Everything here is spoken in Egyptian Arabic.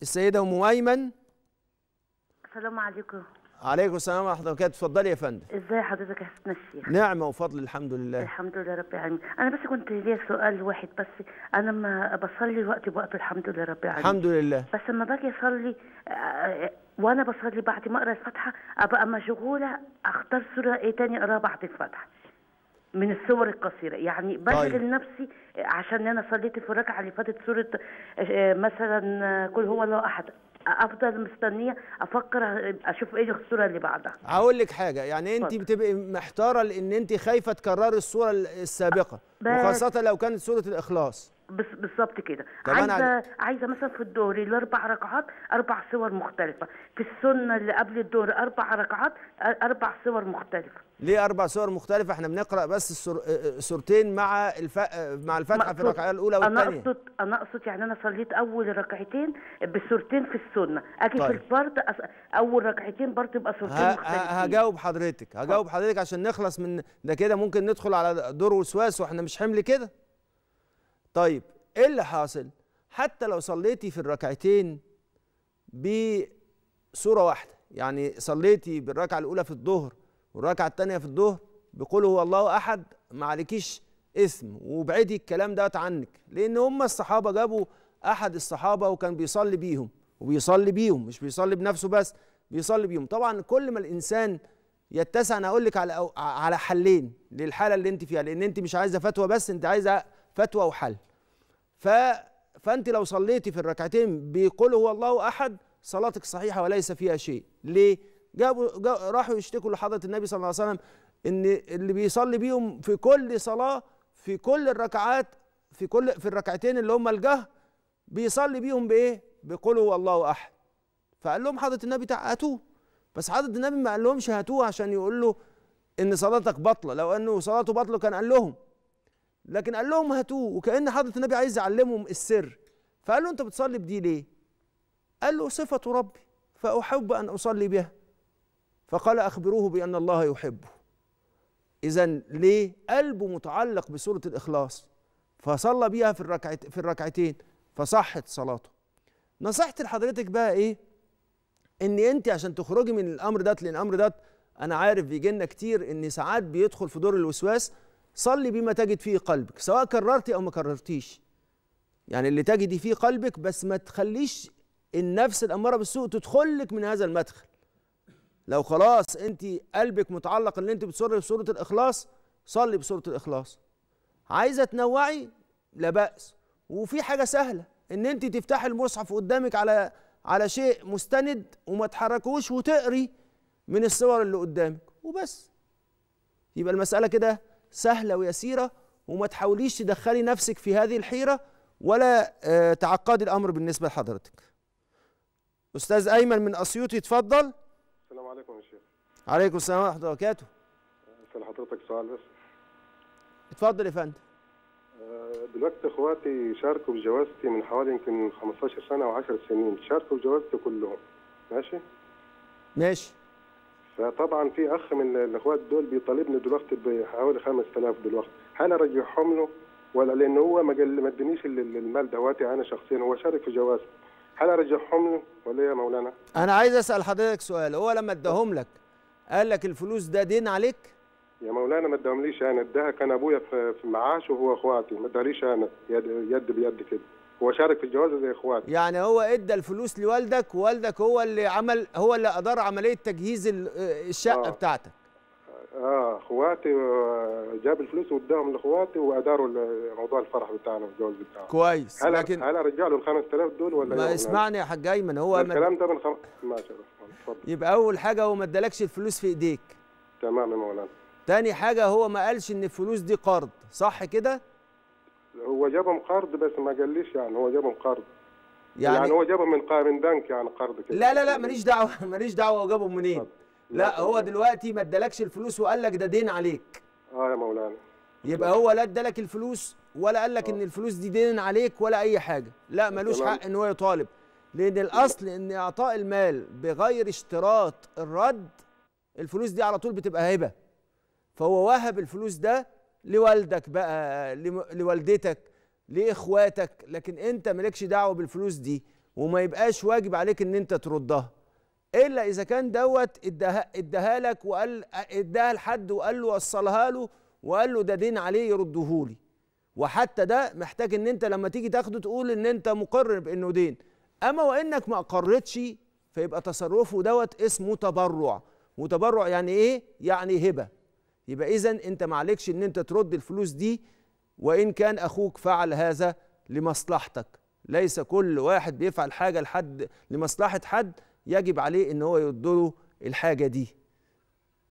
السيده ام ايمن السلام عليكم عليكم السلام ورحمه الله وبركاته اتفضلي يا فندم ازاي حضرتك يا حسن الشيخ نعمه وفضل الحمد لله الحمد لله رب العالمين انا بس كنت ليا سؤال واحد بس انا لما بصلي وقت بوقت الحمد لله رب العالمين الحمد لله بس لما باجي اصلي آه، وانا بصلي بعد ما اقرا الفاتحه ابقى مشغوله اختار سوره ايه تاني اقراها بعد الفاتحه من السور القصيره يعني بشغل طيب. نفسي عشان انا صليت في الركعه اللي فاتت سوره آه، مثلا آه، قل هو الله احد افضل مستنيه افكر اشوف ايه السوره اللي بعدها هقول لك حاجه يعني انت اتفضل. بتبقي محتاره لان انت خايفه تكرري الصوره السابقه بس. وخاصه لو كانت سوره الاخلاص بس بالظبط كده طب أنا عايزه عايزه مثلا في الظهر الاربع ركعات اربع صور مختلفه في السنه اللي قبل الظهر اربع ركعات اربع صور مختلفه ليه اربع سور مختلفه احنا بنقرا بس السور... آه، سورتين مع الف... آه، مع الفاتحه في مقصود- الركعه الاولى انا والثانيه اقصد انا اقصد يعني انا صليت اول ركعتين بسورتين في السنه اجي طيب. في الفرض أس... اول ركعتين برضه يبقى سورتين ه... ه... مختلفين هجاوب حضرتك هجاوب حضرتك عشان نخلص من ده كده ممكن ندخل على دور وسواس واحنا مش حمل كده طيب ايه اللي حاصل حتى لو صليتي في الركعتين بصوره واحده يعني صليتي بالركعه الاولى في الظهر والركعه الثانيه في الظهر بقول هو الله احد ما عليكيش اسم وابعدي الكلام ده عنك لان هم الصحابه جابوا احد الصحابه وكان بيصلي بيهم وبيصلي بيهم مش بيصلي بنفسه بس بيصلي بيهم طبعا كل ما الانسان يتسع انا اقول لك على أو على حلين للحاله اللي انت فيها لان انت مش عايزه فتوى بس انت عايزه فتوى وحل ف فانت لو صليتي في الركعتين بقول هو الله احد صلاتك صحيحه وليس فيها شيء ليه جابوا جا راحوا يشتكوا لحضره النبي صلى الله عليه وسلم ان اللي بيصلي بيهم في كل صلاه في كل الركعات في كل في الركعتين اللي هم الجهر بيصلي بيهم بايه بقول هو الله احد فقال لهم حضره النبي تع- هاتوه بس حضره النبي ما قال لهمش هاتوه عشان يقول له ان صلاتك باطله لو انه صلاته باطله كان قال لهم لكن قال لهم هاتوه وكأن حضرة النبي عايز يعلمهم السر فقال له أنت بتصلي بدي ليه؟ قال له صفة ربي فأحب أن أصلي بها فقال أخبروه بأن الله يحبه إذا ليه؟ قلبه متعلق بسورة الإخلاص فصلى بيها في الركعت في الركعتين فصحت صلاته نصيحتي لحضرتك بقى إيه؟ إن أنت عشان تخرجي من الأمر ده لأن الأمر ده أنا عارف بيجي لنا كتير إن ساعات بيدخل في دور الوسواس صلي بما تجد فيه قلبك سواء كررتي او ما كررتيش يعني اللي تجدي فيه قلبك بس ما تخليش النفس الاماره بالسوء تدخلك من هذا المدخل لو خلاص انت قلبك متعلق ان انت بتصلي بسوره الاخلاص صلي بسوره الاخلاص عايزه تنوعي لا باس وفي حاجه سهله ان انت تفتحي المصحف قدامك على على شيء مستند وما تحركوش وتقري من الصور اللي قدامك وبس يبقى المساله كده سهلة ويسيرة وما تحاوليش تدخلي نفسك في هذه الحيرة ولا آه، تعقدي الأمر بالنسبة لحضرتك أستاذ أيمن من أسيوط يتفضل السلام عليكم يا شيخ عليكم السلام ورحمة الله وبركاته اسال حضرتك سؤال بس اتفضل يا فندم آه، دلوقتي اخواتي شاركوا بجوازتي من حوالي يمكن 15 سنه او 10 سنين شاركوا بجوازتي كلهم ماشي ماشي فطبعا في اخ من الاخوات دول بيطالبني دلوقتي بحوالي 5000 دلوقتي هل ارجعهم له ولا لان هو ما قال- ما ادانيش ال- ال- المال دواتي انا شخصيا هو شارك في جوازتي هل ارجعهم له ولا إيه يا مولانا؟ أنا عايز أسأل حضرتك سؤال هو لما اداهم لك قال لك الفلوس ده دين عليك يا مولانا ما اداهمليش انا اداها كان ابويا في في معاشه وهو اخواتي ما اداليش انا يد يد بيد كده هو شارك في الجواز زي اخواتي يعني هو ادى الفلوس لوالدك ووالدك هو اللي عمل هو اللي أدار عملية تجهيز ال- آه، الشقة آه. بتاعتك اه اخواتي آه، جاب الفلوس واداهم لاخواتي واداروا ال- موضوع الفرح بتاعنا والجواز بتاعنا كويس هل لكن هل ارجع له ال 5000 دول ولا إيه يا ما مولانا؟ اسمعني يا حاج أيمن هو ما الكلام ده من خم... ماشي يا رحمن اتفضل يبقى اول حاجه هو ما ادالكش الفلوس في ايديك تمام يا مولانا تاني حاجه هو ما قالش ان الفلوس دي قرض صح كده هو جابهم قرض بس ما قاليش يعني هو جابهم قرض يعني, يعني, يعني هو جابهم من قا- من بنك يعني قرض كده لا لا لا ماليش دعوه ماليش دعوه هو جابهم منين اتفضل. لا هو دلوقتي ما ادالكش الفلوس وقال لك ده دين عليك اه يا مولانا يبقى هو لا ادالك الفلوس ولا قال لك ان الفلوس دي دين عليك ولا اي حاجه لا ملوش تمام. حق ان هو يطالب لان الاصل ان اعطاء المال بغير اشتراط الرد الفلوس دي على طول بتبقى هبه فهو وهب الفلوس ده لوالدك بقى لم- لوالدتك لاخواتك لكن انت مالكش دعوه بالفلوس دي وما يبقاش واجب عليك ان انت تردها الا اذا كان دوت اداها اداها لك وقال اداها لحد وقال له وصلها له وقال له ده دين عليه يردهولي وحتى ده محتاج ان انت لما تيجي تاخده تقول ان انت مقر بانه دين اما وانك ما اقرتش فيبقى تصرفه دوت اسمه تبرع وتبرع يعني ايه يعني هبه يبقى اذا انت ما عليكش ان انت ترد الفلوس دي وان كان اخوك فعل هذا لمصلحتك ليس كل واحد بيفعل حاجه لحد لمصلحه حد يجب عليه ان هو يرد له الحاجه دي